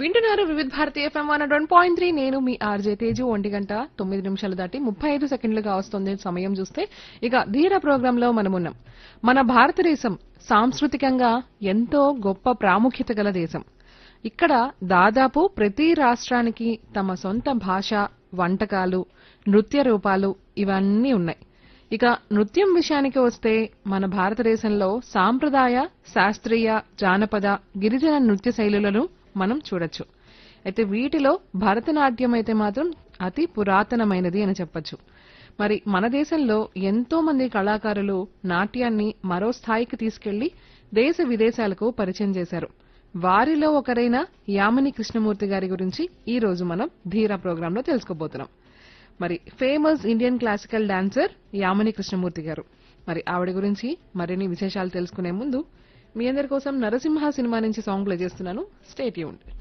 వింటున్నారు Vividh Bharati FM one one point three నేను మీ ఆర్జే తేజు ఒంటి గంట తొమ్మిది నిమిషాలు దాటి ముప్పై ఐదు సెకండ్లుగా వస్తుంది సమయం చూస్తే ఇక ధీర ప్రోగ్రామ్ లో మనమున్నాం మన భారతదేశం సాంస్కృతికంగా ఎంతో గొప్ప ప్రాముఖ్యత గల దేశం ఇక్కడ దాదాపు ప్రతి రాష్ట్రానికి తమ సొంత భాష వంటకాలు నృత్య రూపాలు ఇవన్నీ ఉన్నాయి ఇక నృత్యం విషయానికి వస్తే మన భారతదేశంలో సాంప్రదాయ శాస్త్రీయ జానపద గిరిజన నృత్య శైలులను మనం చూడొచ్చు అయితే వీటిలో భరతనాట్యం అయితే మాత్రం అతి పురాతనమైనది అని చెప్పొచ్చు మరి మన దేశంలో ఎంతో మంది కళాకారులు నాట్యాన్ని మరో స్థాయికి తీసుకెళ్లి దేశ విదేశాలకు పరిచయం చేశారు వారిలో ఒకరైన యామిని కృష్ణమూర్తి గారి గురించి ఈ రోజు మనం ధీరా ప్రోగ్రాంలో తెలుసుకోబోతున్నాం మరి famous Indian classical dancer Yamini Krishnamurthy garu మరి ఆవిడ గురించి మరిన్ని విశేషాలు తెలుసుకునే ముందు మీ అందరి కోసం నరసింహ సినిమా నుంచి సాంగ్ ప్లే చేస్తున్నాను స్టేట్ యూన్